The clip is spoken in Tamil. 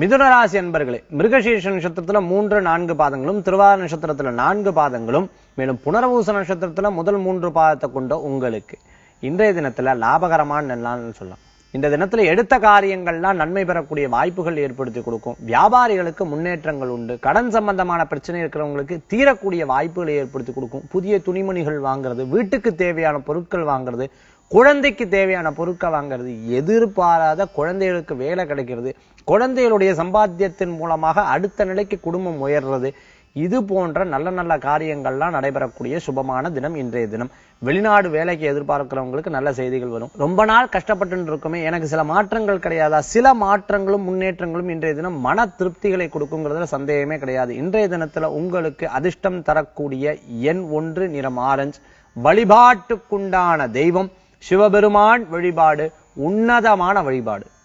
மிதுனராசி அன்பர்களே மிருகசீர்ஷ நட்சத்திரத்துல மூன்று நான்கு பாதங்களும் திருவார நட்சத்திரத்துல நான்கு பாதங்களும் மேலும் புனர்வூச நட்சத்திரத்துல முதல் மூன்று பாதத்தை கொண்ட உங்களுக்கு இன்றைய தினத்துல லாபகரமான நாள்னு சொல்லலாம் இந்த தினத்துல எடுத்த காரியங்கள்லாம் நன்மை பெறக்கூடிய வாய்ப்புகள் ஏற்படுத்தி கொடுக்கும் வியாபாரிகளுக்கு முன்னேற்றங்கள் உண்டு கடன் சம்பந்தமான பிரச்சனை இருக்கிறவங்களுக்கு தீரக்கூடிய வாய்ப்புகளை ஏற்படுத்தி கொடுக்கும் புதிய துணிமணிகள் வாங்குறது வீட்டுக்கு தேவையான பொருட்கள் வாங்குறது குழந்தைக்கு தேவையான பொருட்கள் வாங்குறது எதிர்பாராத குழந்தைகளுக்கு வேலை கிடைக்கிறது குழந்தைகளுடைய சம்பாத்தியத்தின் மூலமாக அடுத்த நிலைக்கு குடும்பம் உயர்றது இது போன்ற நல்ல நல்ல காரியங்கள்லாம் நடைபெறக்கூடிய சுபமான தினம் இன்றைய தினம் வெளிநாடு வேலைக்கு எதிர்பார்க்கிறவங்களுக்கு நல்ல செய்திகள் வரும் ரொம்ப நாள் கஷ்டப்பட்டு இருக்குமே எனக்கு சில மாற்றங்கள் கிடையாதா சில மாற்றங்களும் முன்னேற்றங்களும் இன்றைய தினம் மன திருப்திகளை கொடுக்குங்கிறதுல சந்தேகமே கிடையாது இன்றைய தினத்துல உங்களுக்கு அதிர்ஷ்டம் தரக்கூடிய எண் ஒன்று நிறம் ஆரஞ்சு வழிபாட்டுக்குண்டான தெய்வம் சிவபெருமான் வழிபாடு உன்னதமான வழிபாடு